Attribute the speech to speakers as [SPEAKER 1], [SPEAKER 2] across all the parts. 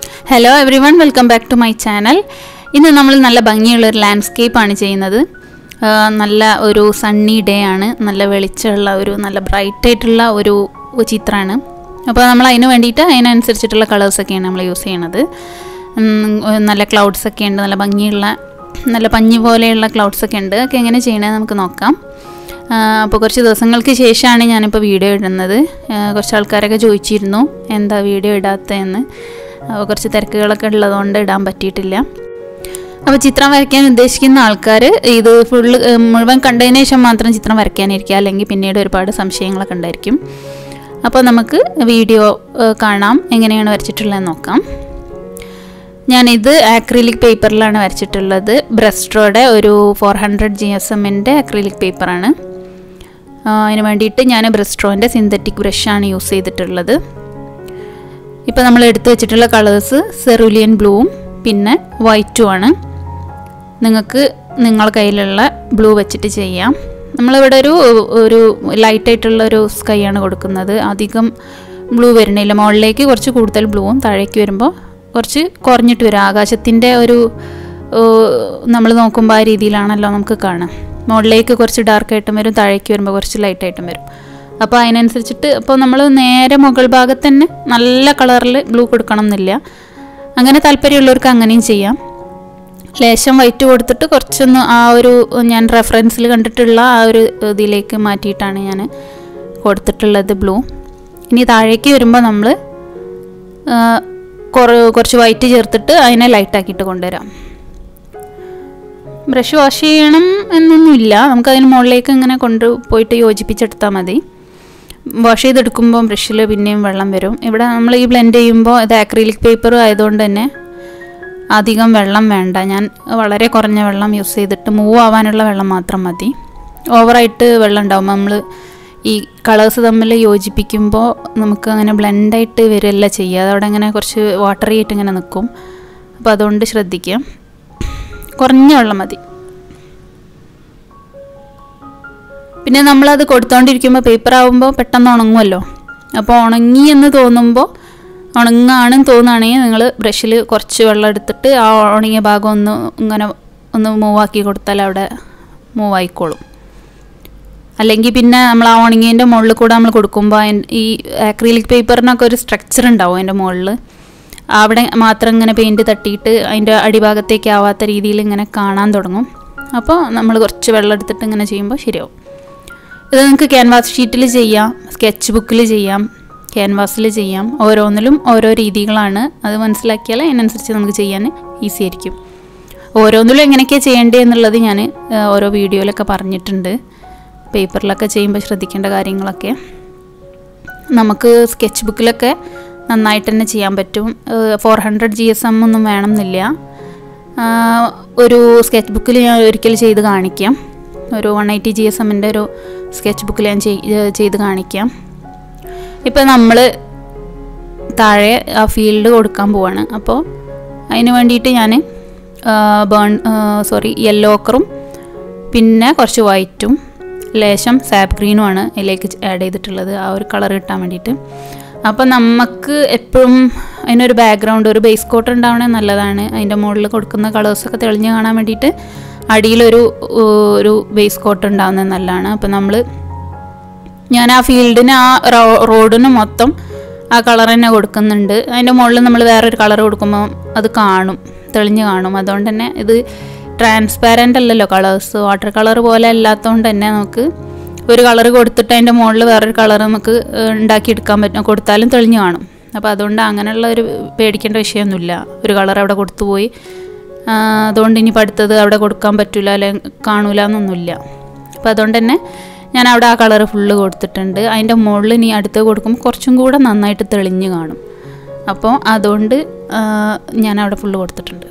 [SPEAKER 1] hello everyone welcome back to my channel ഇന്ന് നമ്മൾ നല്ല ഭംഗിയുള്ള ഒരു ലാൻഡ്സ്കേപ്പാണ് ചെയ്യുന്നത് ആ, നല്ല ഒരു സണ്ണി ഡേ ആണ് നല്ല വെളിച്ചമുള്ള ഒരു നല്ല ബ്രൈറ്റ് ആയിട്ടുള്ള ഒരു ചിത്രമാണ് അപ്പോൾ നമ്മൾ അതിന് വേണ്ടിയിട്ട് അതിനനുസരിച്ചിട്ടുള്ള കളേഴ്സൊക്കെയാണ് നമ്മൾ യൂസ് ചെയ്യണത് ഉം, നല്ല ക്ലൗഡ്സ് ഒക്കെ ഉണ്ട് നല്ല ഭംഗിയുള്ള നല്ല പഞ്ഞി പോലെയുള്ള ക്ലൗഡ്സ് ഒക്കെ ഉണ്ട് അതൊക്കെ എങ്ങനെ ചെയ്യണമെന്ന് നമുക്ക് നോക്കാം അപ്പോൾ കുറച്ച് ദിവസങ്ങൾക്ക് ശേഷമാണ് ഞാനിപ്പോൾ വീഡിയോ ഇടുന്നത് ആ, കുറച്ച് ആൾക്കാരൊക്കെ ചോദിച്ചിരുന്നു എന്താ വീഡിയോ ഇടാത്തതെന്ന് അപ്പോൾ കുറച്ച് തിരക്കുകളൊക്കെ ഉള്ളതുകൊണ്ട് ഇടാൻ പറ്റിയിട്ടില്ല അപ്പോൾ ചിത്രം വരയ്ക്കാൻ ഉദ്ദേശിക്കുന്ന ആൾക്കാർ ഇത് ഫുള്ള് മുഴുവൻ കണ്ടതിന് ശേഷം മാത്രം ചിത്രം വരയ്ക്കാനിരിക്കുക അല്ലെങ്കിൽ പിന്നീട് ഒരുപാട് സംശയങ്ങളൊക്കെ ഉണ്ടായിരിക്കും അപ്പോൾ നമുക്ക് വീഡിയോ ഏഹ്, കാണാം എങ്ങനെയാണ് വരച്ചിട്ടുള്ളതെന്ന് നോക്കാം ഞാനിത് ആക്രിലിക് പേപ്പറിലാണ് വരച്ചിട്ടുള്ളത് ബ്രസ്ട്രോയുടെ ഒരു ഫോർ ഹൺഡ്രഡ് ജി എസ് എമ്മിൻ്റെ ആക്രിലിക് പേപ്പറാണ് അതിന് വേണ്ടിയിട്ട് ഞാൻ ബ്രസ്ട്രോൻ്റെ സിന്തറ്റിക് ബ്രഷാണ് യൂസ് ചെയ്തിട്ടുള്ളത് ഇപ്പോൾ നമ്മൾ എടുത്തു വെച്ചിട്ടുള്ള കളേഴ്സ് സെറുലിയൻ ബ്ലൂവും പിന്നെ വൈറ്റും ആണ് നിങ്ങൾക്ക് നിങ്ങളുടെ കയ്യിലുള്ള ബ്ലൂ വെച്ചിട്ട് ചെയ്യാം നമ്മളിവിടെ ഒരു ഒരു ലൈറ്റായിട്ടുള്ള ഒരു സ്കൈ ആണ് കൊടുക്കുന്നത് അധികം ബ്ലൂ വരുന്നില്ല മുകളിലേക്ക് കുറച്ച് കൂടുതൽ ബ്ലൂവും താഴേക്ക് വരുമ്പോൾ കുറച്ച് കുറഞ്ഞിട്ട് വരും ആകാശത്തിൻ്റെ ഒരു നമ്മൾ നോക്കുമ്പോൾ ആ രീതിയിലാണല്ലോ നമുക്ക് കാണാം മുകളിലേക്ക് കുറച്ച് ഡാർക്കായിട്ടും വരും താഴേക്ക് വരുമ്പോൾ കുറച്ച് ലൈറ്റായിട്ടും വരും അപ്പോൾ അതിനനുസരിച്ചിട്ട് അപ്പോൾ നമ്മൾ നേരെ മുകൾ ഭാഗത്ത് തന്നെ നല്ല കളറിൽ ബ്ലൂ കൊടുക്കണം എന്നില്ല അങ്ങനെ താല്പര്യമുള്ളവർക്ക് അങ്ങനെയും ചെയ്യാം ലേശം വൈറ്റ് കൊടുത്തിട്ട് കുറച്ചൊന്ന് ആ ഒരു ഞാൻ റെഫറൻസിൽ കണ്ടിട്ടുള്ള ആ ഒരു ഇതിലേക്ക് മാറ്റിയിട്ടാണ് ഞാൻ കൊടുത്തിട്ടുള്ളത് ബ്ലൂ ഇനി താഴേക്ക് വരുമ്പോൾ നമ്മൾ കുറച്ച് വൈറ്റ് ചേർത്തിട്ട് അതിനെ ലൈറ്റാക്കിയിട്ട് കൊണ്ടുവരാം ബ്രഷ് വാഷ് ചെയ്യണം എന്നൊന്നുമില്ല നമുക്കതിന് മുകളിലേക്ക് ഇങ്ങനെ കൊണ്ട് പോയിട്ട് യോജിപ്പിച്ചെടുത്താൽ മതി വാഷ് ചെയ്തെടുക്കുമ്പോൾ ബ്രഷിൽ പിന്നെയും വെള്ളം വരും ഇവിടെ നമ്മൾ ഈ ബ്ലെൻഡ് ചെയ്യുമ്പോൾ ഇത് ആക്രിലിക് പേപ്പർ ആയതുകൊണ്ട് തന്നെ അധികം വെള്ളം വേണ്ട ഞാൻ വളരെ കുറഞ്ഞ വെള്ളം യൂസ് ചെയ്തിട്ട് മൂവ് ആവാനുള്ള വെള്ളം മാത്രം മതി ഓവറായിട്ട് വെള്ളം ഉണ്ടാവും നമ്മൾ ഈ കളേഴ്സ് തമ്മിൽ യോജിപ്പിക്കുമ്പോൾ നമുക്ക് അങ്ങനെ ബ്ലെൻഡായിട്ട് വരില്ല ചെയ്യുക അതവിടെ അങ്ങനെ കുറച്ച് വാട്ടറി ആയിട്ട് ഇങ്ങനെ നിൽക്കും അപ്പോൾ അതുകൊണ്ട് ശ്രദ്ധിക്കുക കുറഞ്ഞ വെള്ളം മതി പിന്നെ നമ്മളത് കൊടുത്തോണ്ടിരിക്കുമ്പോൾ പേപ്പർ ആകുമ്പോൾ പെട്ടെന്ന് ഉണങ്ങുമല്ലോ അപ്പോൾ ഉണങ്ങി എന്ന് തോന്നുമ്പോൾ ഉണങ്ങാണെന്ന് തോന്നുകയാണെങ്കിൽ നിങ്ങൾ ബ്രഷിൽ കുറച്ച് വെള്ളം എടുത്തിട്ട് ആ ഉണങ്ങിയ ഭാഗം ഒന്ന് ഇങ്ങനെ ഒന്ന് മൂവാക്കി കൊടുത്താൽ അവിടെ മൂവ് ആയിക്കോളും അല്ലെങ്കിൽ പിന്നെ നമ്മൾ ആ ഉണങ്ങിയതിൻ്റെ മുകളിൽ കൂടെ നമ്മൾ കൊടുക്കുമ്പോൾ അതിൻ- ഈ ആക്രിലിക് പേപ്പറിനൊക്കെ ഒരു സ്ട്രക്ചർ ഉണ്ടാവും അതിൻ്റെ മുകളിൽ അവിടെ മാത്രം ഇങ്ങനെ പെയിൻറ്റ് തട്ടിയിട്ട് അതിൻ്റെ അടിഭാഗത്തേക്ക് ആവാത്ത രീതിയിൽ ഇങ്ങനെ കാണാൻ തുടങ്ങും അപ്പോൾ നമ്മൾ കുറച്ച് വെള്ളം എടുത്തിട്ട് ഇങ്ങനെ ചെയ്യുമ്പോൾ ശരിയാവും ഇത് നിങ്ങൾക്ക് ക്യാൻവാസ് ഷീറ്റിൽ ചെയ്യാം സ്കെച്ച് ബുക്കിൽ ചെയ്യാം ക്യാൻവാസിൽ ചെയ്യാം ഓരോന്നിലും ഓരോ രീതികളാണ് അത് മനസ്സിലാക്കിയാൽ അതിനനുസരിച്ച് നമുക്ക് ചെയ്യാൻ ഈസി ആയിരിക്കും ഓരോന്നിലും എങ്ങനെയൊക്കെയാണ് ചെയ്യേണ്ടത് എന്നുള്ളത് ഞാൻ ഓരോ വീഡിയോയിലൊക്കെ പറഞ്ഞിട്ടുണ്ട് പേപ്പറിലൊക്കെ ചെയ്യുമ്പോൾ ശ്രദ്ധിക്കേണ്ട കാര്യങ്ങളൊക്കെ നമുക്ക് സ്കെച്ച് ബുക്കിലൊക്കെ നന്നായിട്ട് തന്നെ ചെയ്യാൻ പറ്റും four hundred G S M ഒന്നും വേണമെന്നില്ല ആ, ഒരു സ്കെച്ച് ബുക്കിൽ ഞാൻ ഒരിക്കൽ ചെയ്ത് കാണിക്കാം ഒരു വൺ എയ്റ്റി ജി എസ് എമ്മിൻ്റെ ഒരു സ്കെച്ച് ബുക്കിൽ ഞാൻ ചെയ്- ചെയ്ത് കാണിക്കാം ഇപ്പം നമ്മൾ താഴെ ആ ഫീൽഡ് കൊടുക്കാൻ പോവാണ് അപ്പോൾ അതിന് വേണ്ടിയിട്ട് ഞാൻ ബേൺ സോറി യെല്ലോ ഓക്കറും പിന്നെ കുറച്ച് വൈറ്റും ലേശം സാപ്പ് ഗ്രീനുമാണ് ഇതിലേക്ക് ആഡ് ചെയ്തിട്ടുള്ളത് ആ ഒരു കളർ കിട്ടാൻ വേണ്ടിയിട്ട് അപ്പോൾ നമുക്ക് എപ്പോഴും അതിനൊരു ബാക്ക്ഗ്രൗണ്ട് ഒരു ബേസ് കോട്ട് ഉണ്ടാവണേ നല്ലതാണ് അതിൻ്റെ മുകളിൽ കൊടുക്കുന്ന കളേഴ്സൊക്കെ തെളിഞ്ഞ് കാണാൻ വേണ്ടിയിട്ട് അടിയിലൊരു ഏഹ്, ഒരു ബേസ് കോട്ട് ഉണ്ടാവുന്നത് നല്ലതാണ് അപ്പോൾ നമ്മൾ ഞാൻ ആ ഫീൽഡിന് ആ റോ- റോഡിന് മൊത്തം ആ കളർ തന്നെ കൊടുക്കുന്നുണ്ട് അതിൻ്റെ മുകളിൽ നമ്മൾ വേറൊരു കളർ കൊടുക്കുമ്പോൾ അത് കാണും തെളിഞ്ഞ് കാണും അതുകൊണ്ട് തന്നെ ഇത് ട്രാൻസ്പാരൻ്റ് അല്ലല്ലോ കളേഴ്സ് വാട്ടർ കളർ പോലെ അല്ലാത്തതുകൊണ്ട് തന്നെ നമുക്ക് ഒരു കളർ കൊടുത്തിട്ട് അതിൻ്റെ മുകളിൽ വേറൊരു കളർ നമുക്ക് ഏഹ്, ഉണ്ടാക്കിയെടുക്കാൻ പറ്റും കൊടുത്താലും തെളിഞ്ഞ് കാണും അപ്പോൾ അതുകൊണ്ട് അങ്ങനെയുള്ള ഒരു പേടിക്കേണ്ട വിഷയമൊന്നുമില്ല ഒരു കളർ അവിടെ കൊടുത്തു പോയി ആ, അതുകൊണ്ട് ഇനി അടുത്തത് അവിടെ കൊടുക്കാൻ പറ്റില്ല അല്ലെങ്കിൽ കാണൂല എന്നൊന്നുമില്ല അപ്പോൾ അതുകൊണ്ട് തന്നെ ഞാൻ അവിടെ ആ കളർ ഫുള്ള് കൊടുത്തിട്ടുണ്ട് അതിൻ്റെ മുകളിൽ ഇനി അടുത്ത് കൊടുക്കുമ്പോൾ കുറച്ചും കൂടെ നന്നായിട്ട് തെളിഞ്ഞ് കാണും അപ്പോൾ അതുകൊണ്ട് ആ, ഞാൻ അവിടെ ഫുള്ള് കൊടുത്തിട്ടുണ്ട്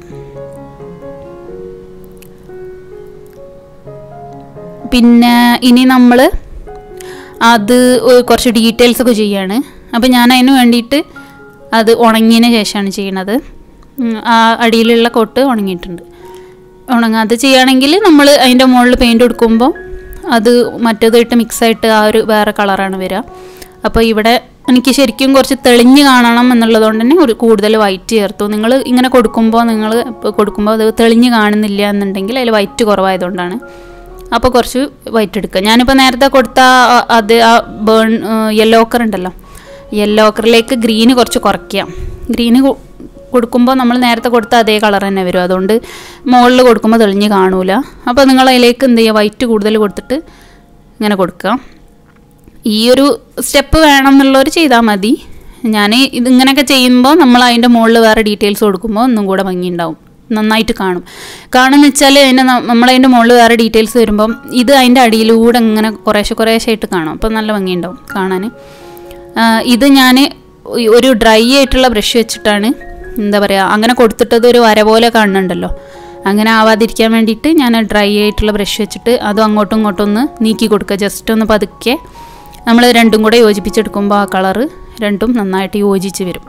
[SPEAKER 1] പിന്നെ ഇനി നമ്മൾ അത് ഒ- കുറച്ച് ഡീറ്റെയിൽസ് ഒക്കെ ചെയ്യാണ് അപ്പോൾ ഞാൻ അതിന് വേണ്ടിയിട്ട് അത് ഉണങ്ങിയതിന് ശേഷമാണ് ചെയ്യണത് ഉം, ആ അടിയിലുള്ള കോട്ട് ഉണങ്ങിയിട്ടുണ്ട് ഉണങ്ങാതെ ചെയ്യുകയാണെങ്കിൽ നമ്മൾ അതിൻ്റെ മുകളിൽ പെയിൻറ് കൊടുക്കുമ്പോൾ അത് മറ്റേതായിട്ട് മിക്സായിട്ട് ആ ഒരു വേറെ കളറാണ് വരിക അപ്പോൾ ഇവിടെ എനിക്ക് ശരിക്കും കുറച്ച് തെളിഞ്ഞ് കാണണം എന്നുള്ളതുകൊണ്ട് തന്നെ ഒരു കൂടുതൽ വൈറ്റ് ചേർത്തു നിങ്ങൾ ഇങ്ങനെ കൊടുക്കുമ്പോൾ നിങ്ങൾ കൊടുക്കുമ്പോൾ അത് തെളിഞ്ഞ് കാണുന്നില്ല എന്നുണ്ടെങ്കിൽ അതിൽ വൈറ്റ് കുറവായതുകൊണ്ടാണ് അപ്പോൾ കുറച്ച് വൈറ്റ് എടുക്കുക ഞാനിപ്പോൾ നേരത്തെ കൊടുത്ത ആ- അത് ആ ബേൺ യെല്ലോ ഓക്കർ ഉണ്ടല്ലോ യെല്ലോ ഓക്കറിലേക്ക് ഗ്രീന് കുറച്ച് കുറയ്ക്കാം ഗ്രീന് കൊടുക്കുമ്പോൾ നമ്മൾ നേരത്തെ കൊടുത്ത അതേ കളർ തന്നെ വരും അതുകൊണ്ട് മുകളിൽ കൊടുക്കുമ്പോൾ തെളിഞ്ഞ് കാണൂല അപ്പോൾ നിങ്ങൾ അതിലേക്ക് എന്ത് ചെയ്യുക വൈറ്റ് കൂടുതൽ കൊടുത്തിട്ട് ഇങ്ങനെ കൊടുക്കുക ഈ ഒരു സ്റ്റെപ്പ് വേണം എന്നുള്ളവർ ചെയ്താൽ മതി ഞാൻ ഇതിങ്ങനെയൊക്കെ ചെയ്യുമ്പോൾ നമ്മൾ അതിൻ്റെ മുകളിൽ വേറെ ഡീറ്റെയിൽസ് കൊടുക്കുമ്പോൾ ഒന്നും കൂടെ ഭംഗിയുണ്ടാവും നന്നായിട്ട് കാണും കാണുമെന്ന് വെച്ചാൽ അതിൻ്റെ നമ്മളതിൻ്റെ മുകളിൽ വേറെ ഡീറ്റെയിൽസ് വരുമ്പം ഇത് അതിൻ്റെ അടിയിലൂടെ ഇങ്ങനെ കുറേശ്ശെ കുറേശ്ശെ ആയിട്ട് കാണും അപ്പോൾ നല്ല ഭംഗിയുണ്ടാവും കാണാൻ ആ, ഇത് ഞാൻ ഒരു ഡ്രൈ ആയിട്ടുള്ള ബ്രഷ് വെച്ചിട്ടാണ് എന്താ പറയുക അങ്ങനെ കൊടുത്തിട്ടത് ഒരു വര പോലെ കാണുന്നുണ്ടല്ലോ അങ്ങനെ ആവാതിരിക്കാൻ വേണ്ടിയിട്ട് ഞാൻ ഡ്രൈ ആയിട്ടുള്ള ബ്രഷ് വെച്ചിട്ട് അതും അങ്ങോട്ടും ഇങ്ങോട്ടും ഒന്ന് നീക്കി കൊടുക്കുക ജസ്റ്റ് ഒന്ന് പതുക്കെ നമ്മൾ രണ്ടും കൂടെ യോജിപ്പിച്ചെടുക്കുമ്പോൾ ആ കളറ് രണ്ടും നന്നായിട്ട് യോജിച്ച് വരും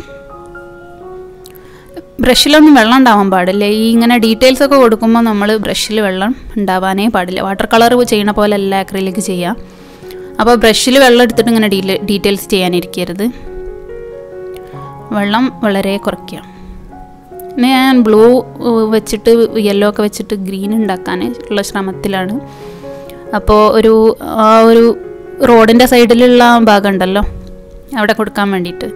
[SPEAKER 1] ബ്രഷിലൊന്നും വെള്ളം ഉണ്ടാവാൻ പാടില്ല ഈ ഇങ്ങനെ ഡീറ്റെയിൽസ് ഒക്കെ കൊടുക്കുമ്പോൾ നമ്മൾ ബ്രഷിൽ വെള്ളം ഉണ്ടാവാനേ പാടില്ല വാട്ടർ കളർ ചെയ്യണ പോലെ അല്ല അക്രിലിക് ചെയ്യാം അപ്പോൾ ബ്രഷിൽ വെള്ളം എടുത്തിട്ട് ഇങ്ങനെ ഡീറ്റെയിൽസ് ചെയ്യാനിരിക്കരുത് വെള്ളം വളരെ കുറയ്ക്കുക പിന്നെ ഞാൻ ബ്ലൂ വെച്ചിട്ട് യെല്ലോ ഒക്കെ വെച്ചിട്ട് ഗ്രീൻ ഉണ്ടാക്കാൻ ഉള്ള ശ്രമത്തിലാണ് അപ്പോൾ ഒരു ആ ഒരു റോഡിൻ്റെ സൈഡിലുള്ള ഭാഗം ഉണ്ടല്ലോ അവിടെ കൊടുക്കാൻ വേണ്ടിയിട്ട്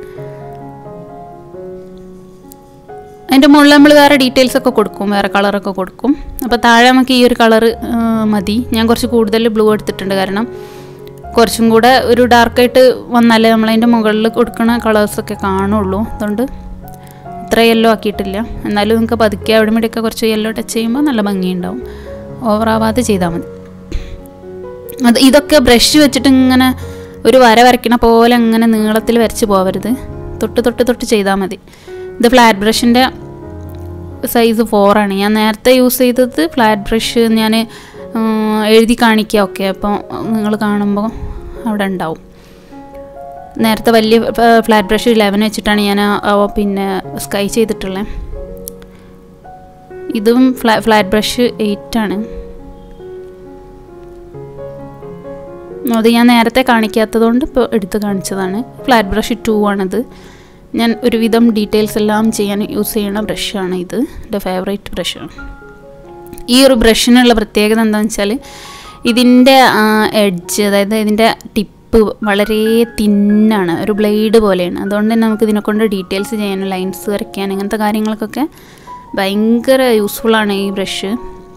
[SPEAKER 1] അതിൻ്റെ മുകളിൽ നമ്മൾ വേറെ ഡീറ്റെയിൽസ് ഒക്കെ കൊടുക്കും വേറെ കളറൊക്കെ കൊടുക്കും അപ്പോൾ താഴെ നമുക്ക് ഈ ഒരു കളറ് മതി ഞാൻ കുറച്ച് കൂടുതൽ ബ്ലൂ എടുത്തിട്ടുണ്ട് കാരണം കുറച്ചും കൂടെ ഒരു ഡാർക്കായിട്ട് വന്നാലേ നമ്മളതിൻ്റെ മുകളിൽ കൊടുക്കുന്ന കളേഴ്സൊക്കെ കാണുള്ളൂ അതുകൊണ്ട് ഇത്ര യെല്ലോ ആക്കിയിട്ടില്ല എന്നാലും നിങ്ങൾക്ക് പതുക്കെ അവിടെ ഇവിടെയൊക്കെ കുറച്ച് യെല്ലോ ടച്ച് ചെയ്യുമ്പോൾ നല്ല ഭംഗിയുണ്ടാവും ഓവറാവാതെ ചെയ്താൽ മതി അത് ഇതൊക്കെ ബ്രഷ് വെച്ചിട്ട് ഇങ്ങനെ ഒരു വര വരയ്ക്കണ പോലെ അങ്ങനെ നീളത്തിൽ വരച്ച് പോവരുത് തൊട്ട് തൊട്ട് തൊട്ട് ചെയ്താൽ മതി ഇത് ഫ്ലാറ്റ് ബ്രഷിൻ്റെ സൈസ് ഫോറാണ് ഞാൻ നേരത്തെ യൂസ് ചെയ്തത് ഫ്ലാറ്റ് ബ്രഷ് ഞാൻ എഴുതി കാണിക്കുക ഓക്കെ അപ്പോൾ നിങ്ങൾ കാണുമ്പോൾ അവിടെ ഉണ്ടാവും നേരത്തെ വലിയ ഫ്ലാറ്റ് ബ്രഷ് ഇലവൻ വെച്ചിട്ടാണ് ഞാൻ ആ- ആ പിന്നെ സ്കൈ ചെയ്തിട്ടുള്ളത് ഇതും ഫ്ലാ ഫ്ലാറ്റ് ബ്രഷ് എയ്റ്റ് ആണ് അത് ഞാൻ നേരത്തെ കാണിക്കാത്തതുകൊണ്ട് ഇപ്പോൾ എടുത്ത് കാണിച്ചതാണ് ഫ്ലാറ്റ് ബ്രഷ് ടു ആണിത് ഞാൻ ഒരുവിധം ഡീറ്റെയിൽസ് എല്ലാം ചെയ്യാൻ യൂസ് ചെയ്യുന്ന ബ്രഷാണ് ഇത് എൻ്റെ ഫേവറേറ്റ് ബ്രഷാണ് ഈ ഒരു ബ്രഷിനുള്ള പ്രത്യേകത എന്താണെന്ന് വെച്ചാൽ ഇതിൻ്റെ എഡ്ജ് അതായത് ഇതിൻ്റെ ടിപ്പ് വളരെ തിന്നാണ് ഒരു ബ്ലേഡ് പോലെയാണ് അതുകൊണ്ട് തന്നെ നമുക്ക് ഇതിനെക്കൊണ്ട് ഡീറ്റെയിൽസ് ചെയ്യാനും ലൈൻസ് വരയ്ക്കാൻ അങ്ങനത്തെ കാര്യങ്ങൾക്കൊക്കെ ഭയങ്കര യൂസ്ഫുള്ളാണ് ഈ ബ്രഷ്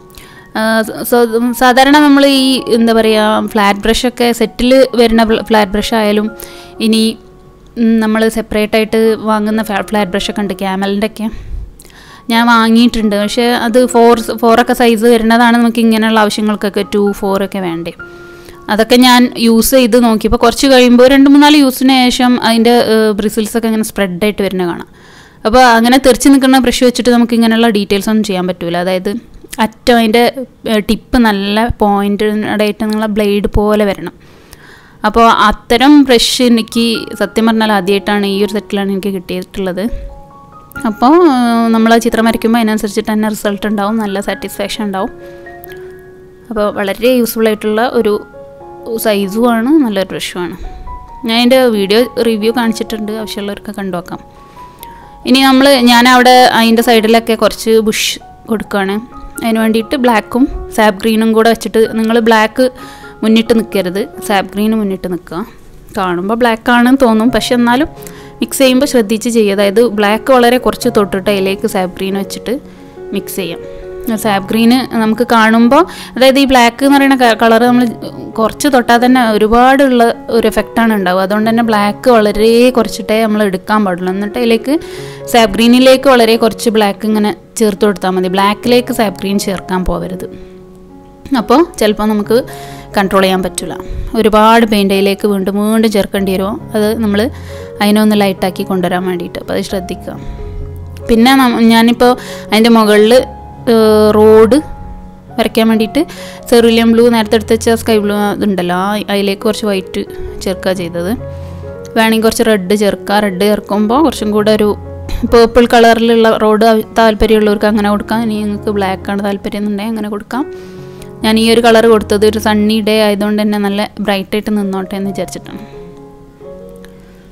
[SPEAKER 1] സാധാരണ നമ്മൾ ഈ എന്താ പറയുക ഫ്ലാറ്റ് ബ്രഷൊക്കെ സെറ്റിൽ വരുന്ന ഫ്ലാറ്റ് ബ്രഷ് ആയാലും ഇനി നമ്മൾ സെപ്പറേറ്റ് ആയിട്ട് വാങ്ങുന്ന ഫ്ലാറ്റ് ബ്രഷൊക്കെ ഉണ്ട് ക്യാമലിൻ്റെ ഒക്കെ ഞാൻ വാങ്ങിയിട്ടുണ്ട് പക്ഷേ അത് ഫോർ ഫോറൊക്കെ സൈസ് വരുന്നതാണ് നമുക്ക് ഇങ്ങനെയുള്ള ആവശ്യങ്ങൾക്കൊക്കെ ടു ഫോറൊക്കെ വേണ്ടേ അതൊക്കെ ഞാൻ യൂസ് ചെയ്ത് നോക്കിയപ്പോൾ കുറച്ച് കഴിയുമ്പോൾ രണ്ട് മൂന്നാല് യൂസിന് ശേഷം അതിൻ്റെ ബ്രിസിൽസൊക്കെ ഇങ്ങനെ സ്പ്രെഡായിട്ട് വരുന്നത് കാണാം അപ്പോൾ അങ്ങനെ തെറിച്ച് നിൽക്കുന്ന ബ്രഷ് വെച്ചിട്ട് നമുക്ക് ഇങ്ങനെയുള്ള ഡീറ്റെയിൽസ് ഒന്നും ചെയ്യാൻ പറ്റില്ല അതായത് അറ്റം അതിൻ്റെ ടിപ്പ് നല്ല പോയിൻ്റ് ആയിട്ട് നിങ്ങളെ ബ്ലേഡ് പോലെ വരണം അപ്പോൾ അത്തരം ബ്രഷ് എനിക്ക് സത്യം പറഞ്ഞാൽ ആദ്യമായിട്ടാണ് ഈ ഒരു സെറ്റിലാണ് എനിക്ക് കിട്ടിയിട്ടുള്ളത് അപ്പോൾ നമ്മൾ ചിത്രം വരയ്ക്കുമ്പോൾ അതിനനുസരിച്ചിട്ട് തന്നെ റിസൾട്ട് ഉണ്ടാവും നല്ല സാറ്റിസ്ഫാക്ഷൻ ഉണ്ടാവും അപ്പോൾ വളരെ യൂസ്ഫുൾ ആയിട്ടുള്ള ഒരു സൈസുമാണ് നല്ലൊരു ബ്രഷുമാണ് ഞാൻ അതിൻ്റെ വീഡിയോ റിവ്യൂ കാണിച്ചിട്ടുണ്ട് ആവശ്യമുള്ളവർക്ക് കണ്ടു നോക്കാം ഇനി നമ്മൾ ഞാൻ അവിടെ അതിൻ്റെ സൈഡിലൊക്കെ കുറച്ച് ബുഷ് കൊടുക്കുകയാണ് അതിന് വേണ്ടിയിട്ട് ബ്ലാക്കും സാബ് ഗ്രീനും കൂടെ വെച്ചിട്ട് നിങ്ങൾ ബ്ലാക്ക് മുന്നിട്ട് നിൽക്കരുത് സാബ് ഗ്രീന് മുന്നിട്ട് നിൽക്കുക കാണുമ്പോൾ ബ്ലാക്ക് ആണെന്ന് തോന്നും പക്ഷെ എന്നാലും മിക്സ് ചെയ്യുമ്പോൾ ശ്രദ്ധിച്ച് ചെയ്യുക അതായത് ബ്ലാക്ക് വളരെ കുറച്ച് തൊട്ടിട്ട് അതിലേക്ക് സാബ് ഗ്രീൻ വെച്ചിട്ട് മിക്സ് ചെയ്യാം സാബ് ഗ്രീന് നമുക്ക് കാണുമ്പോൾ അതായത് ഈ ബ്ലാക്ക് എന്ന് പറയുന്ന കളർ നമ്മൾ കുറച്ച് തൊട്ടാൽ തന്നെ ഒരുപാടുള്ള ഒരു എഫക്റ്റാണ് ഉണ്ടാവുക അതുകൊണ്ട് തന്നെ ബ്ലാക്ക് വളരെ കുറച്ചിട്ടേ നമ്മൾ എടുക്കാൻ പാടുള്ളൂ എന്നിട്ട് അതിലേക്ക് സാബ് ഗ്രീനിലേക്ക് വളരെ കുറച്ച് ബ്ലാക്ക് ഇങ്ങനെ ചേർത്ത് കൊടുത്താൽ മതി ബ്ലാക്കിലേക്ക് സാബ് ഗ്രീൻ ചേർക്കാൻ പോകരുത് അപ്പോൾ ചിലപ്പോൾ നമുക്ക് കൺട്രോൾ ചെയ്യാൻ പറ്റില്ല ഒരുപാട് പെയിൻ്റ് അതിലേക്ക് വീണ്ടും വീണ്ടും ചേർക്കേണ്ടി വരുമോ അത് നമ്മൾ അതിനൊന്ന് ലൈറ്റാക്കി കൊണ്ടുവരാൻ വേണ്ടിയിട്ട് അപ്പോൾ അത് ശ്രദ്ധിക്കുക പിന്നെ ഞാനിപ്പോൾ അതിൻ്റെ മുകളിൽ റോഡ് വരയ്ക്കാൻ വേണ്ടിയിട്ട് സെറുലിയം ബ്ലൂ നേരത്തെ എടുത്ത് വെച്ച സ്കൈ ബ്ലൂ ഇതുണ്ടല്ലോ ആ അതിലേക്ക് കുറച്ച് വൈറ്റ് ചേർക്കുക ചെയ്തത് വേണമെങ്കിൽ കുറച്ച് റെഡ് ചേർക്കുക റെഡ് ചേർക്കുമ്പോൾ കുറച്ചും കൂടെ ഒരു പേർപ്പിൾ കളറിലുള്ള റോഡ് താല്പര്യമുള്ളവർക്ക് അങ്ങനെ കൊടുക്കാം ഇനി നിങ്ങൾക്ക് ബ്ലാക്ക് ആണ് താല്പര്യം എന്നുണ്ടെങ്കിൽ അങ്ങനെ കൊടുക്കാം ഞാൻ ഈ ഒരു കളർ കൊടുത്തത് ഒരു സണ്ണി ഡേ ആയതുകൊണ്ട് തന്നെ നല്ല ബ്രൈറ്റായിട്ട് നിന്നോട്ടെ എന്ന് വിചാരിച്ചിട്ടാണ്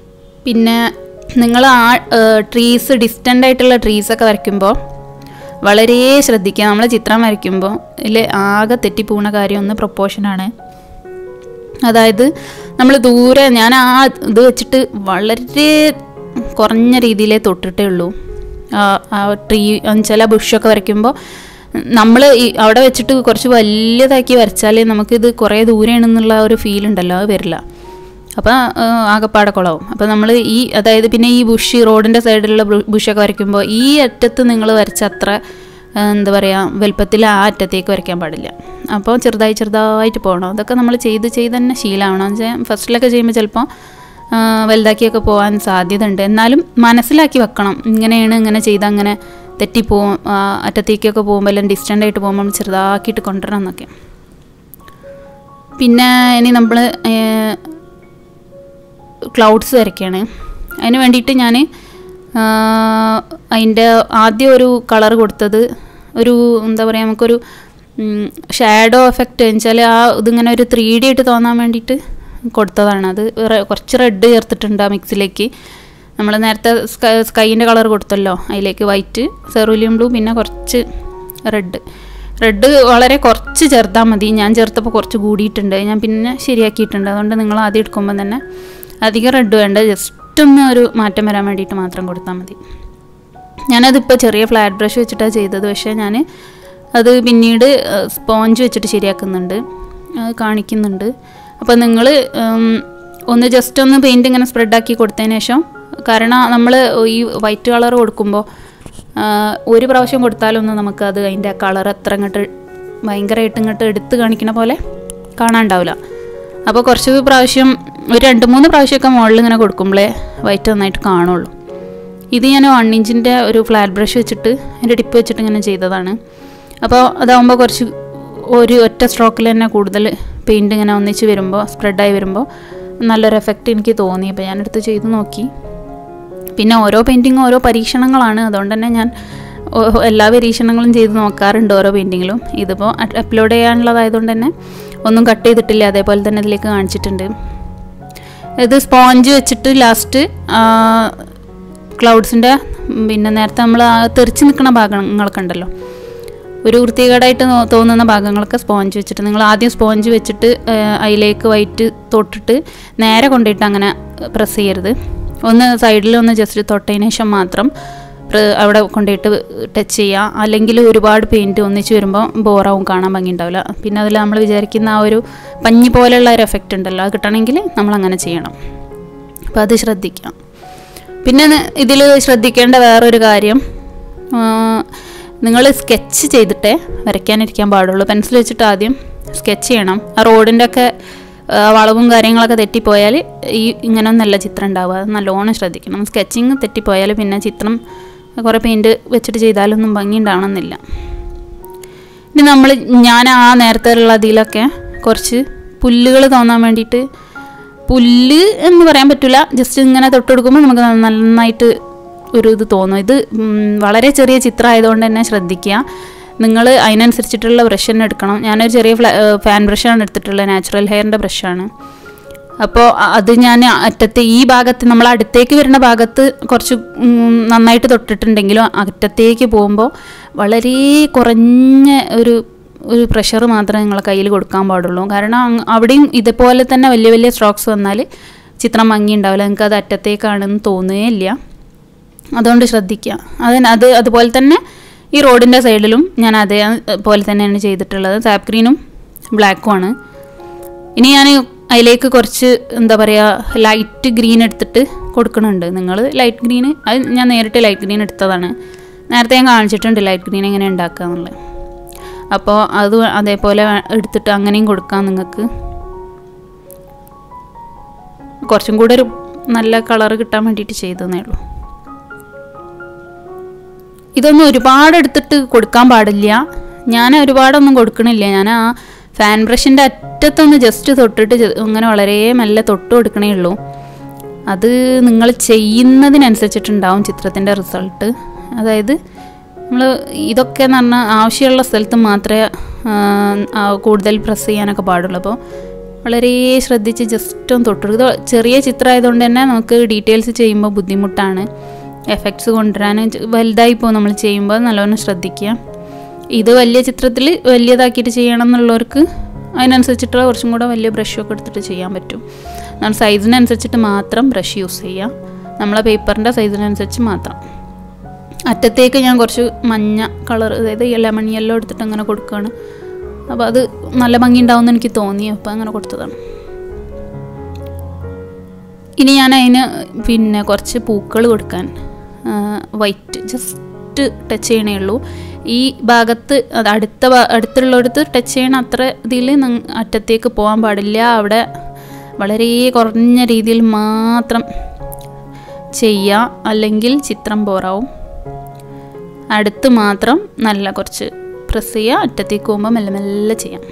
[SPEAKER 1] പിന്നെ നിങ്ങൾ ആ ട്രീസ് ഡിസ്റ്റൻ്റ് ആയിട്ടുള്ള ട്രീസൊക്കെ വരയ്ക്കുമ്പോൾ വളരെ ശ്രദ്ധിക്കുക നമ്മൾ ചിത്രം വരയ്ക്കുമ്പോൾ ഇതിൽ ആകെ തെറ്റിപ്പോണ കാര്യം ഒന്ന് പ്രൊപ്പോഷനാണ് അതായത് നമ്മൾ ദൂരെ ഞാൻ ആ ഇത് വെച്ചിട്ട് വളരെ കുറഞ്ഞ രീതിയിലേ തൊട്ടിട്ടേ ഉള്ളൂ ആ- ആ ട്രീ ചില ബുഷൊക്കെ വരയ്ക്കുമ്പോൾ നമ്മൾ ഈ അവിടെ വെച്ചിട്ട് കുറച്ച് വലിയതാക്കി വരച്ചാൽ നമുക്കിത് കുറേ ദൂരെയാണെന്നുള്ള ഒരു ഫീൽ ഉണ്ടല്ലോ അത് വരില്ല അപ്പോൾ ആകെപ്പാടെ കുളവും അപ്പോൾ നമ്മൾ ഈ അതായത് പിന്നെ ഈ ബുഷ് റോഡിൻ്റെ സൈഡിലുള്ള ബുഷൊക്കെ വരയ്ക്കുമ്പോൾ ഈ അറ്റത്ത് നിങ്ങൾ വരച്ച അത്ര ആ, എന്താ പറയുക വലുപ്പത്തിൽ ആ അറ്റത്തേക്ക് വരയ്ക്കാൻ പാടില്ല അപ്പോൾ ചെറുതായി ചെറുതായിട്ട് പോകണം അതൊക്കെ നമ്മൾ ചെയ്ത് ചെയ്ത് തന്നെ ശീലമാവണം എന്ന് വെച്ചാൽ ഫസ്റ്റിലൊക്കെ ചെയ്യുമ്പോൾ ചിലപ്പോൾ ആ, വലുതാക്കിയൊക്കെ പോകാൻ സാധ്യത ഉണ്ട് എന്നാലും മനസ്സിലാക്കി വെക്കണം ഇങ്ങനെയാണ് ഇങ്ങനെ ചെയ്ത് അങ്ങനെ തെറ്റിപ്പോവും ആ, അറ്റത്തേക്കൊക്കെ പോകുമ്പോൾ എല്ലാം ഡിസ്റ്റൻ്റ് ആയിട്ട് പോകുമ്പോൾ നമ്മൾ ചെറുതാക്കിയിട്ട് കൊണ്ടുവരണം എന്നൊക്കെ പിന്നെ ഇനി നമ്മൾ ക്ലൗഡ്സ് വരയ്ക്കുകയാണ് അതിന് വേണ്ടിയിട്ട് ഞാൻ അതിൻ്റെ ആദ്യം ഒരു കളർ കൊടുത്തത് ഒരു എന്താ പറയുക നമുക്കൊരു ഷാഡോ എഫക്റ്റ് വെച്ചാൽ ആ ഇതിങ്ങനെ ഒരു ത്രീ ഡി ആയിട്ട് തോന്നാൻ വേണ്ടിയിട്ട് കൊടുത്തതാണ് അത് റെ- കുറച്ച് റെഡ് ചേർത്തിട്ടുണ്ട് ആ മിക്സിലേക്ക് നമ്മൾ നേരത്തെ സ്കൈ സ്കൈൻ്റെ കളർ കൊടുത്തല്ലോ അതിലേക്ക് വൈറ്റ് സെറൂലിയം ബ്ലൂ പിന്നെ കുറച്ച് റെഡ് റെഡ് വളരെ കുറച്ച് ചേർത്താൽ മതി ഞാൻ ചേർത്തപ്പോൾ കുറച്ച് കൂടിയിട്ടുണ്ട് ഞാൻ പിന്നെ ശരിയാക്കിയിട്ടുണ്ട് അതുകൊണ്ട് നിങ്ങൾ ആദ്യം എടുക്കുമ്പോൾ തന്നെ അധികം റെഡ് വേണ്ട ജസ്റ്റ് ഒന്ന് ഒരു മാറ്റം വരാൻ വേണ്ടിയിട്ട് മാത്രം കൊടുത്താൽ മതി ഞാനതിപ്പോൾ ചെറിയ ഫ്ലാറ്റ് ബ്രഷ് വെച്ചിട്ടാണ് ചെയ്തത് പക്ഷേ ഞാൻ അത് പിന്നീട് സ്പോഞ്ച് വെച്ചിട്ട് ശരിയാക്കുന്നുണ്ട് അത് കാണിക്കുന്നുണ്ട് അപ്പോൾ നിങ്ങൾ ഒന്ന് ജസ്റ്റ് ഒന്ന് പെയിൻറ്റ് ഇങ്ങനെ സ്പ്രെഡാക്കി കൊടുത്തതിന് ശേഷം കാരണം നമ്മൾ ഈ വൈറ്റ് കളർ കൊടുക്കുമ്പോൾ ആ, ഒരു പ്രാവശ്യം കൊടുത്താലൊന്നും നമുക്കത് അതിൻ്റെ കളർ അത്ര ഇങ്ങോട്ട് ഭയങ്കരമായിട്ട് ഇങ്ങോട്ട് എടുത്ത് കാണിക്കുന്ന പോലെ കാണാണ്ടാവില്ല അപ്പോൾ കുറച്ച് പ്രാവശ്യം ഒരു രണ്ട് മൂന്ന് പ്രാവശ്യമൊക്കെ മുകളിൽ ഇങ്ങനെ കൊടുക്കുമ്പോഴേ വൈറ്റ് നന്നായിട്ട് കാണുള്ളൂ ഇത് ഞാൻ വൺ ഇഞ്ചിൻ്റെ ഒരു ഫ്ലാറ്റ് ബ്രഷ് വെച്ചിട്ട് അതിൻ്റെ ടിപ്പ് വെച്ചിട്ട് ഇങ്ങനെ ചെയ്തതാണ് അപ്പോൾ അതാകുമ്പോൾ കുറച്ച് ഒരു ഒറ്റ സ്ട്രോക്കിൽ തന്നെ കൂടുതൽ പെയിൻറ്റ് ഇങ്ങനെ ഒന്നിച്ച് വരുമ്പോൾ സ്പ്രെഡായി വരുമ്പോൾ നല്ലൊരു എഫക്റ്റ് എനിക്ക് തോന്നി അപ്പോൾ ഞാനെടുത്ത് ചെയ്ത് നോക്കി പിന്നെ ഓരോ പെയിൻറ്റിങ്ങും ഓരോ പരീക്ഷണങ്ങളാണ് അതുകൊണ്ട് തന്നെ ഞാൻ ഓ- എല്ലാ പരീക്ഷണങ്ങളും ചെയ്ത് നോക്കാറുണ്ട് ഓരോ പെയിൻറ്റിങ്ങിലും ഇതിപ്പോൾ അപ്ലോഡ് ചെയ്യാനുള്ളതായതുകൊണ്ട് തന്നെ ഒന്നും കട്ട് ചെയ്തിട്ടില്ല അതേപോലെ തന്നെ ഇതിലേക്ക് കാണിച്ചിട്ടുണ്ട് ഇത് സ്പോഞ്ച് വെച്ചിട്ട് ലാസ്റ്റ് ക്ലൗഡ്സിൻ്റെ പിന്നെ നേരത്തെ നമ്മൾ ആ തെറിച്ച് നിൽക്കുന്ന ഭാഗങ്ങളൊക്കെ ഉണ്ടല്ലോ ഒരു വൃത്തികേടായിട്ട് തോ- തോന്നുന്ന ഭാഗങ്ങളൊക്കെ സ്പോഞ്ച് വെച്ചിട്ട് നിങ്ങൾ ആദ്യം സ്പോഞ്ച് വെച്ചിട്ട് ആ, അതിലേക്ക് വൈറ്റ് തൊട്ടിട്ട് നേരെ കൊണ്ടിട്ട് അങ്ങനെ പ്രസ് ചെയ്യരുത് ഒന്ന് സൈഡിൽ ഒന്ന് ജസ്റ്റ് തൊട്ടതിന് ശേഷം മാത്രം പ്ര- അവിടെ കൊണ്ടുപോയിട്ട് ടച്ച് ചെയ്യുക അല്ലെങ്കിൽ ഒരുപാട് പെയിൻറ്റ് ഒന്നിച്ച് വരുമ്പോൾ ബോറാവും കാണാൻ ഭംഗി ഉണ്ടാവില്ല പിന്നെ അതിൽ നമ്മൾ വിചാരിക്കുന്ന ആ ഒരു പഞ്ഞി പോലെയുള്ള ഒരു എഫക്റ്റ് ഉണ്ടല്ലോ അത് കിട്ടണമെങ്കിൽ നമ്മൾ അങ്ങനെ ചെയ്യണം അപ്പോൾ അത് ശ്രദ്ധിക്കാം പിന്നെ ഇതിൽ ശ്രദ്ധിക്കേണ്ട വേറൊരു കാര്യം നിങ്ങൾ സ്കെച്ച് ചെയ്തിട്ടേ വരയ്ക്കാനിരിക്കാൻ പാടുള്ളൂ പെൻസിൽ വെച്ചിട്ട് ആദ്യം സ്കെച്ച് ചെയ്യണം ആ റോഡിൻ്റെ ഒക്കെ ആ, വളവും കാര്യങ്ങളൊക്കെ തെറ്റിപ്പോയാൽ ഈ ഇങ്ങനെ നല്ല ചിത്രം ഉണ്ടാവുക അത് നല്ലോണം ശ്രദ്ധിക്കണം സ്കെച്ചിങ് തെറ്റിപ്പോയാൽ പിന്നെ ചിത്രം കുറേ പെയിൻറ്റ് വെച്ചിട്ട് ചെയ്താലൊന്നും ഭംഗി ഉണ്ടാവണമെന്നില്ല ഇനി നമ്മൾ ഞാൻ ആ നേരത്തെ ഉള്ള ഇതിലൊക്കെ കുറച്ച് പുല്ലുകൾ തോന്നാൻ വേണ്ടിയിട്ട് പുല്ല് എന്ന് പറയാൻ പറ്റില്ല ജസ്റ്റ് ഇങ്ങനെ തൊട്ടെടുക്കുമ്പോൾ നമുക്ക് നന്നായിട്ട് ഒരു ഇത് തോന്നും ഇത് ഉം, വളരെ ചെറിയ ചിത്രം ആയതുകൊണ്ട് തന്നെ ശ്രദ്ധിക്കുക നിങ്ങൾ അതിനനുസരിച്ചിട്ടുള്ള ബ്രഷ് തന്നെ എടുക്കണം ഞാനൊരു ചെറിയ ഫ്ലാ ഫാൻ ബ്രഷാണ് എടുത്തിട്ടുള്ളത് നാച്ചുറൽ ഹെയറിൻ്റെ ബ്രഷാണ് അപ്പോൾ അത് ഞാൻ അറ്റത്ത് ഈ ഭാഗത്ത് നമ്മൾ അടുത്തേക്ക് വരുന്ന ഭാഗത്ത് കുറച്ച് ഉം, നന്നായിട്ട് തൊട്ടിട്ടുണ്ടെങ്കിലും അറ്റത്തേക്ക് പോകുമ്പോൾ വളരെ കുറഞ്ഞ ഒരു ഒരു പ്രഷർ മാത്രമേ നിങ്ങളെ കയ്യിൽ കൊടുക്കാൻ പാടുള്ളൂ കാരണം അങ് അവിടെയും ഇതുപോലെ തന്നെ വലിയ വലിയ സ്ട്രോക്സ് വന്നാൽ ചിത്രം ഭംഗി ഉണ്ടാവില്ല നിങ്ങൾക്ക് അത് അറ്റത്തേക്കാണെന്ന് തോന്നുകയില്ല അതുകൊണ്ട് ശ്രദ്ധിക്കുക അതിന് അത് അതുപോലെ തന്നെ ഈ റോഡിൻ്റെ സൈഡിലും ഞാൻ അതേ പോലെ തന്നെയാണ് ചെയ്തിട്ടുള്ളത് സാപ്പ് ഗ്രീനും ബ്ലാക്കും ആണ് ഇനി ഞാൻ അതിലേക്ക് കുറച്ച് എന്താ പറയുക ലൈറ്റ് ഗ്രീൻ എടുത്തിട്ട് കൊടുക്കുന്നുണ്ട് നിങ്ങൾ ലൈറ്റ് ഗ്രീൻ അത് ഞാൻ നേരിട്ട് ലൈറ്റ് ഗ്രീൻ എടുത്തതാണ് നേരത്തെ ഞാൻ കാണിച്ചിട്ടുണ്ട് ലൈറ്റ് ഗ്രീൻ എങ്ങനെ ഉണ്ടാക്കുക എന്നുള്ളത് അപ്പോൾ അത് അതേപോലെ എടുത്തിട്ട് അങ്ങനെയും കൊടുക്കാം നിങ്ങൾക്ക് കുറച്ചും കൂടെ ഒരു നല്ല കളർ കിട്ടാൻ വേണ്ടിയിട്ട് ചെയ്തതേ ഉള്ളൂ ഇതൊന്നും ഒരുപാട് എടുത്തിട്ട് കൊടുക്കാൻ പാടില്ല ഞാൻ ഒരുപാടൊന്നും കൊടുക്കണില്ല ഞാൻ ആ ഫാൻ ബ്രഷിൻ്റെ അറ്റത്തൊന്ന് ജസ്റ്റ് തൊട്ടിട്ട് ജെ- ഇങ്ങനെ വളരെ മെല്ലെ തൊട്ട് കൊടുക്കണേ ഉള്ളൂ അത് നിങ്ങൾ ചെയ്യുന്നതിനനുസരിച്ചിട്ടുണ്ടാവും ചിത്രത്തിൻ്റെ റിസൾട്ട് അതായത് നമ്മൾ ഇതൊക്കെ എന്ന് പറഞ്ഞാൽ ആവശ്യമുള്ള സ്ഥലത്ത് മാത്രമേ ആ, ആ, കൂടുതൽ പ്രസ് ചെയ്യാനൊക്കെ പാടുള്ളൂ അപ്പോൾ വളരെ ശ്രദ്ധിച്ച് ജസ്റ്റ് ഒന്ന് തൊട്ടു ഇത് ചെറിയ ചിത്രമായതുകൊണ്ട് തന്നെ നമുക്ക് ഡീറ്റെയിൽസ് ചെയ്യുമ്പോൾ ബുദ്ധിമുട്ടാണ് എഫക്ട്സ് കൊണ്ടുവരാൻ ജ- വലുതായി പോകും നമ്മൾ ചെയ്യുമ്പോൾ നല്ലോണം ശ്രദ്ധിക്കുക ഇത് വലിയ ചിത്രത്തിൽ വലിയതാക്കിയിട്ട് ചെയ്യണം എന്നുള്ളവർക്ക് അതിനനുസരിച്ചിട്ടുള്ള കുറച്ചും കൂടെ വലിയ ബ്രഷൊക്കെ എടുത്തിട്ട് ചെയ്യാൻ പറ്റും എന്നാൽ സൈസിനനുസരിച്ചിട്ട് മാത്രം ബ്രഷ് യൂസ് ചെയ്യുക നമ്മളെ പേപ്പറിൻ്റെ സൈസിനനുസരിച്ച് മാത്രം അറ്റത്തേക്ക് ഞാൻ കുറച്ച് മഞ്ഞ കളർ അതായത് ലെമൺ യെല്ലോ എടുത്തിട്ട് അങ്ങനെ കൊടുക്കുകയാണ് അപ്പോൾ അത് നല്ല ഭംഗി ഉണ്ടാവുമെന്ന് എനിക്ക് തോന്നി അപ്പോൾ അങ്ങനെ കൊടുത്തതാണ് ഇനി ഞാൻ അതിന് പിന്നെ കുറച്ച് പൂക്കൾ കൊടുക്കാൻ വൈറ്റ് ജസ്റ്റ് ടച്ച് ചെയ്യണേ ഉള്ളൂ ഈ ഭാഗത്ത് അത് അടുത്ത ഭാ- അടുത്തുള്ളടത്ത് ടച്ച് ചെയ്യണ അത്ര ഇതിൽ അറ്റത്തേക്ക് പോകാൻ പാടില്ല അവിടെ വളരെ കുറഞ്ഞ രീതിയിൽ മാത്രം ചെയ്യുക അല്ലെങ്കിൽ ചിത്രം ബോറാവും അടുത്ത് മാത്രം നല്ല കുറച്ച് പ്രസ് ചെയ്യുക അറ്റത്തേക്ക് പോകുമ്പോൾ മെല്ലെ മെല്ലെ ചെയ്യാം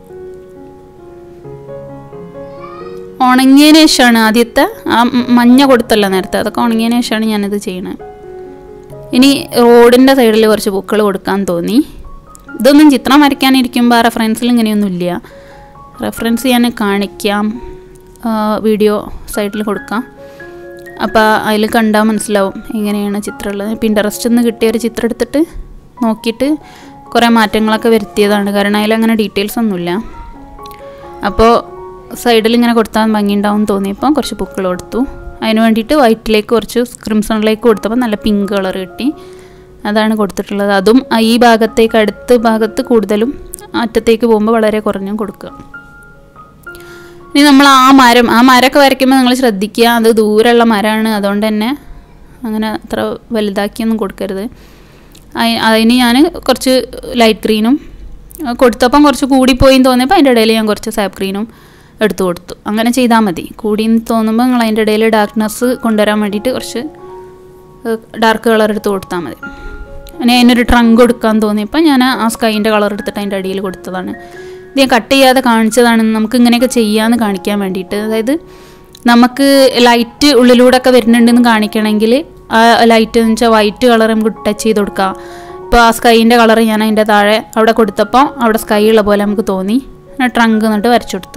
[SPEAKER 1] ഉണങ്ങിയതിന് ശേഷമാണ് ആദ്യത്തെ ആ മ- മഞ്ഞ കൊടുത്തല്ലോ നേരത്തെ അതൊക്കെ ഉണങ്ങിയതിന് ശേഷമാണ് ഞാനിത് ചെയ്യണത് ഇനി റോഡിൻ്റെ സൈഡിൽ കുറച്ച് പൂക്കൾ കൊടുക്കാൻ തോന്നി ഇതൊന്നും ചിത്രം വരയ്ക്കാനിരിക്കുമ്പോൾ ആ റെഫറൻസിൽ ഇങ്ങനെയൊന്നുമില്ല റെഫറൻസ് ഞാൻ കാണിക്കാം ആ, വീഡിയോ സൈഡിൽ കൊടുക്കാം അപ്പോൾ അതിൽ കണ്ടാൽ മനസ്സിലാവും എങ്ങനെയാണ് ചിത്രമുള്ളത് പിൻട്രസ്റ്റിൽ നിന്ന് കിട്ടിയ ഒരു ചിത്രം എടുത്തിട്ട് നോക്കിയിട്ട് കുറേ മാറ്റങ്ങളൊക്കെ വരുത്തിയതാണ് കാരണം അതിലങ്ങനെ ഡീറ്റെയിൽസ് ഒന്നുമില്ല അപ്പോൾ സൈഡിൽ ഇങ്ങനെ കൊടുത്താൽ ഭംഗിയുണ്ടാവും തോന്നിയപ്പോൾ കുറച്ച് പൂക്കൾ കൊടുത്തു അതിന് വേണ്ടിയിട്ട് വൈറ്റിലേക്ക് കുറച്ച് ക്രിംസണിലേക്ക് കൊടുത്തപ്പോൾ നല്ല പിങ്ക് കളർ കിട്ടി അതാണ് കൊടുത്തിട്ടുള്ളത് അതും ആ ഈ ഭാഗത്തേക്ക് അടുത്ത ഭാഗത്ത് കൂടുതലും അറ്റത്തേക്ക് പോകുമ്പോൾ വളരെ കുറഞ്ഞും കൊടുക്കുക ഇനി നമ്മൾ ആ മരം ആ മരമൊക്കെ വരയ്ക്കുമ്പോൾ നിങ്ങൾ ശ്രദ്ധിക്കുക അത് ദൂരമുള്ള മരമാണ് അതുകൊണ്ട് തന്നെ അങ്ങനെ അത്ര വലുതാക്കിയൊന്നും കൊടുക്കരുത് അയി- അതിന് ഞാൻ കുറച്ച് ലൈറ്റ് ഗ്രീനും അഹ് കൊടുത്തപ്പം കുറച്ച് കൂടിപ്പോയി എന്ന് തോന്നിയപ്പോൾ അതിൻ്റെ ഇടയിൽ ഞാൻ കുറച്ച് സാപ്പ് ഗ്രീനും എടുത്തു കൊടുത്തു അങ്ങനെ ചെയ്താൽ മതി കൂടി എന്ന് തോന്നുമ്പോൾ നിങ്ങൾ അതിൻ്റെ ഇടയിൽ ഡാർക്ക്നെസ് കൊണ്ടുവരാൻ വേണ്ടിയിട്ട് കുറച്ച് ഡാർക്ക് കളർ എടുത്ത് കൊടുത്താൽ മതി ഇനി അതിനൊരു ട്രങ്ക് കൊടുക്കാൻ തോന്നിയപ്പോൾ ഞാൻ ആ സ്കൈൻ്റെ കളർ എടുത്തിട്ട് അതിൻ്റെ അടിയിൽ കൊടുത്തതാണ് ഇത് ഞാൻ കട്ട് ചെയ്യാതെ കാണിച്ചതാണ് നമുക്ക് ഇങ്ങനെയൊക്കെ ചെയ്യാമെന്ന് കാണിക്കാൻ വേണ്ടിയിട്ട് അതായത് നമുക്ക് ലൈറ്റ് ഉള്ളിലൂടെ ഒക്കെ വരുന്നുണ്ടെന്ന് കാണിക്കണമെങ്കിൽ ആ ലൈറ്റ് എന്ന് വെച്ചാൽ വൈറ്റ് കളർ നമുക്ക് ടച്ച് ചെയ്ത് കൊടുക്കാം ഇപ്പോൾ ആ സ്കൈൻ്റെ കളർ ഞാൻ അതിൻ്റെ താഴെ അവിടെ കൊടുത്തപ്പോൾ അവിടെ സ്കൈ ഉള്ള പോലെ നമുക്ക് തോന്നി ട്രങ്ക് എന്നിട്ട് വരച്ചു കൊടുത്തു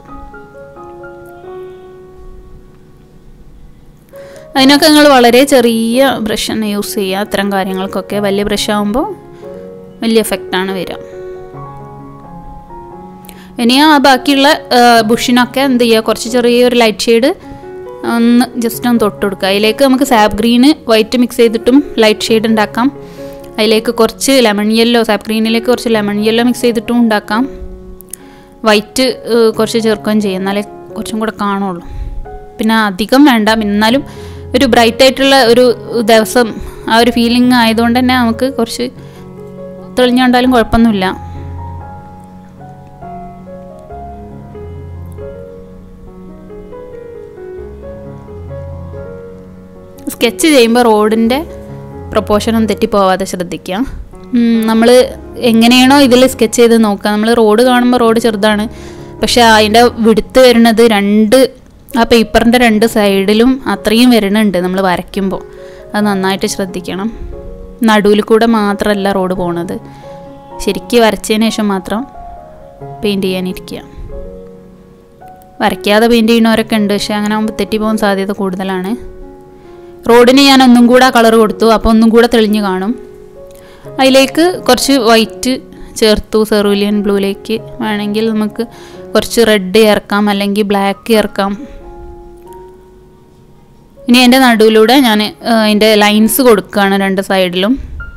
[SPEAKER 1] അതിനൊക്കെ നിങ്ങൾ വളരെ ചെറിയ ബ്രഷ് തന്നെ യൂസ് ചെയ്യുക അത്തരം കാര്യങ്ങൾക്കൊക്കെ വലിയ ബ്രഷ് ആകുമ്പോൾ വലിയ എഫക്റ്റാണ് വരിക ഇനി ആ ബാക്കിയുള്ള ബുഷിനൊക്കെ എന്ത് ചെയ്യുക കുറച്ച് ചെറിയൊരു ലൈറ്റ് ഷെയ്ഡ് ഒന്ന് ജസ്റ്റ് ഒന്ന് തൊട്ട് കൊടുക്കുക അതിലേക്ക് നമുക്ക് സാപ്പ് ഗ്രീന് വൈറ്റ് മിക്സ് ചെയ്തിട്ടും ലൈറ്റ് ഷെയ്ഡ് ഉണ്ടാക്കാം അതിലേക്ക് കുറച്ച് ലെമൺ യെല്ലോ സാപ്പ് ഗ്രീനിലേക്ക് കുറച്ച് ലെമൺ യെല്ലോ മിക്സ് ചെയ്തിട്ടും ഉണ്ടാക്കാം വൈറ്റ് കുറച്ച് ചേർക്കുകയും ചെയ്യും എന്നാലേ കുറച്ചും കൂടെ കാണുള്ളൂ പിന്നെ അധികം വേണ്ട എന്നാലും ഒരു ബ്രൈറ്റ് ആയിട്ടുള്ള ഒരു ദിവസം ആ ഒരു ഫീലിംഗ് ആയതുകൊണ്ട് തന്നെ നമുക്ക് കുറച്ച് തെളിഞ്ഞുകൊണ്ടാലും കുഴപ്പമൊന്നുമില്ല സ്കെച്ച് ചെയ്യുമ്പോൾ റോഡിൻ്റെ പ്രൊപ്പോർഷനൊന്നും തെറ്റിപ്പോവാതെ ശ്രദ്ധിക്കുക നമ്മൾ എങ്ങനെയാണോ ഇതിൽ സ്കെച്ച് ചെയ്ത് നോക്കുക നമ്മൾ റോഡ് കാണുമ്പോൾ റോഡ് ചെറുതാണ് പക്ഷേ അതിൻ്റെ വിടുത്ത് വരുന്നത് രണ്ട് ആ പേപ്പറിൻ്റെ രണ്ട് സൈഡിലും അത്രയും വരുന്നുണ്ട് നമ്മൾ വരയ്ക്കുമ്പോൾ അത് നന്നായിട്ട് ശ്രദ്ധിക്കണം നടുവിൽ കൂടെ മാത്രമല്ല റോഡ് പോണത് ശരിക്കും വരച്ചതിന് ശേഷം മാത്രം പെയിൻറ്റ് ചെയ്യാനിരിക്കുക വരയ്ക്കാതെ പെയിൻറ്റ് ചെയ്യുന്നവരൊക്കെ ഉണ്ട് പക്ഷേ അങ്ങനെ ആകുമ്പോൾ തെറ്റിപ്പോകാൻ സാധ്യത കൂടുതലാണ് റോഡിന് ഞാൻ ഒന്നും കൂടെ കളർ കൊടുത്തു അപ്പോൾ ഒന്നും കൂടെ തെളിഞ്ഞ് കാണും അതിലേക്ക് കുറച്ച് വൈറ്റ് ചേർത്തു സെറൂലിയൻ ബ്ലൂയിലേക്ക് വേണമെങ്കിൽ നമുക്ക് കുറച്ച് റെഡ് ചേർക്കാം അല്ലെങ്കിൽ ബ്ലാക്ക് ചേർക്കാം ഇനി എൻ്റെ നടുവിലൂടെ ഞാൻ അതിൻ്റെ ലൈൻസ് കൊടുക്കുകയാണ് രണ്ട് സൈഡിലും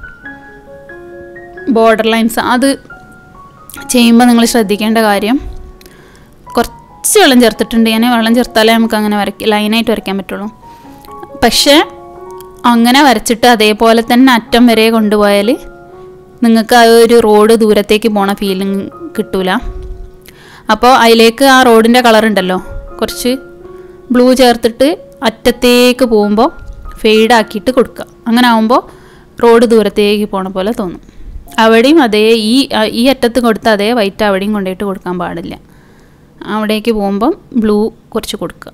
[SPEAKER 1] ബോർഡർ ലൈൻസ് അത് ചെയ്യുമ്പോൾ നിങ്ങൾ ശ്രദ്ധിക്കേണ്ട കാര്യം കുറച്ച് വെള്ളം ചേർത്തിട്ടുണ്ട് ഞാൻ വെള്ളം ചേർത്താലേ നമുക്ക് അങ്ങനെ വരയ്ക്ക ലൈനായിട്ട് വരയ്ക്കാൻ പറ്റുള്ളൂ പക്ഷേ അങ്ങനെ വരച്ചിട്ട് അതേപോലെ തന്നെ അറ്റം വരെ കൊണ്ടുപോയാൽ നിങ്ങൾക്ക് ആ ഒരു റോഡ് ദൂരത്തേക്ക് പോണ ഫീലിംഗ് കിട്ടൂല അപ്പോൾ അതിലേക്ക് ആ റോഡിൻ്റെ കളർ ഉണ്ടല്ലോ കുറച്ച് ബ്ലൂ ചേർത്തിട്ട് അറ്റത്തേക്ക് പോകുമ്പോൾ ഫെയ്ഡാക്കിയിട്ട് കൊടുക്കുക അങ്ങനെ ആകുമ്പോൾ റോഡ് ദൂരത്തേക്ക് പോണ പോലെ തോന്നും അവിടെയും അതേ ഈ ഈ അറ്റത്ത് കൊടുത്ത അതേ വൈറ്റ് അവിടെയും കൊണ്ടുപോയിട്ട് കൊടുക്കാൻ പാടില്ല അവിടേക്ക് പോകുമ്പം ബ്ലൂ കുറച്ച് കൊടുക്കുക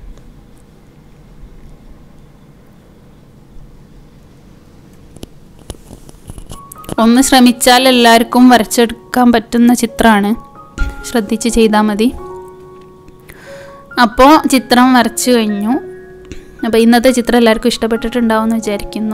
[SPEAKER 1] ഒന്ന് ശ്രമിച്ചാൽ എല്ലാവർക്കും വരച്ചെടുക്കാൻ പറ്റുന്ന ചിത്രമാണ് ശ്രദ്ധിച്ച് ചെയ്താൽ മതി അപ്പോൾ ചിത്രം വരച്ചു കഴിഞ്ഞു അപ്പോൾ ഇന്നത്തെ ചിത്രം എല്ലാവർക്കും ഇഷ്ടപ്പെട്ടിട്ടുണ്ടാവുമെന്ന് വിചാരിക്കുന്നു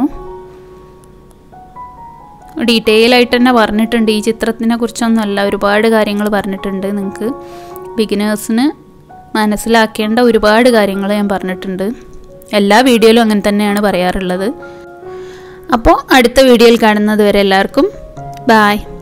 [SPEAKER 1] ഡീറ്റെയിൽ ആയിട്ട് തന്നെ പറഞ്ഞിട്ടുണ്ട് ഈ ചിത്രത്തിനെ കുറിച്ചൊന്നുമല്ല ഒരുപാട് കാര്യങ്ങൾ പറഞ്ഞിട്ടുണ്ട് നിങ്ങൾക്ക് ബിഗിനേഴ്സിന് മനസ്സിലാക്കേണ്ട ഒരുപാട് കാര്യങ്ങൾ ഞാൻ പറഞ്ഞിട്ടുണ്ട് എല്ലാ വീഡിയോയിലും അങ്ങനെ തന്നെയാണ് പറയാറുള്ളത് അപ്പോൾ അടുത്ത വീഡിയോയിൽ കാണുന്നത് വരെ എല്ലാവർക്കും ബായ്